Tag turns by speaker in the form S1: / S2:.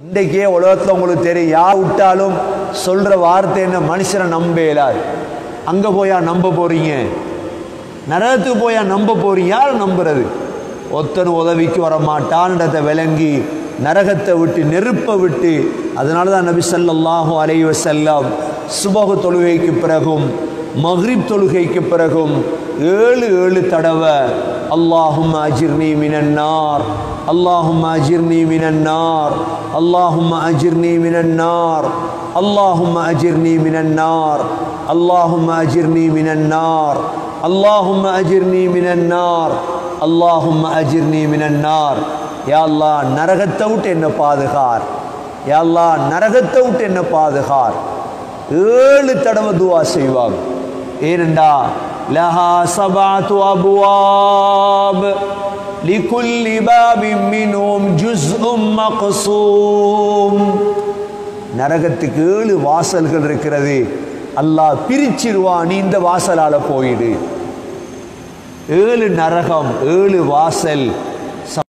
S1: இன்றைக்கே உலகத்தில் உங்களுக்கு தெரியும் யா விட்டாலும் சொல்ற வார்த்தை என்ன மனுஷனை நம்ப இயலாது அங்க போயா நம்ப போறீங்க நரகத்துக்கு போயா நம்ப போறீங்க யார் நம்புறது ஒத்தன் உதவிக்கு வர மாட்டான்றதை விளங்கி நரகத்தை விட்டு நெருப்பை விட்டு அதனால தான் நபி ஸல்லல்லாஹு அலைஹி வஸல்லம் சுபஹு தொழுகைக்கு பிறகும் மக்ரிப் தொழுகைக்கு பிறகும் ஏழு ஏழு தடவை அல்லாஹும் அஜிர்னி மினன்னார் அல்லாஹும் அஜிர்னி மினன்னார் அல்லாஹும் அஜிர்னி மினன்னார் அல்லாஹும் அஜிர்னி மினன்னார் அல்லாஹும் அஜிர்னி மினன்னார் அல்லாஹும் அஜிர்னி மினன்னார் அல்லாஹும் அஜிர்னி மினன்னார் யா அல்லாஹ் நரகத்தை விட்டு என்ன பாதுகார் யா அல்லாஹ் நரகத்தை விட்டு என்ன பாதுகார் ஏழு தடவை துவா செய்வாங்க ஏனெண்டா லஹா சபாத்து அபுவாப் லிகுல்லி பாபின் மின்ஹும் ஜுஸ்உம் மக்சூம் நரகத்துக்கு ஏழு வாசல்கள் இருக்கிறது அல்லாஹ் பிரிச்சிருவான் நீ இந்த வாசலால போயிடு ஏழு நரகம் ஏழு வாசல்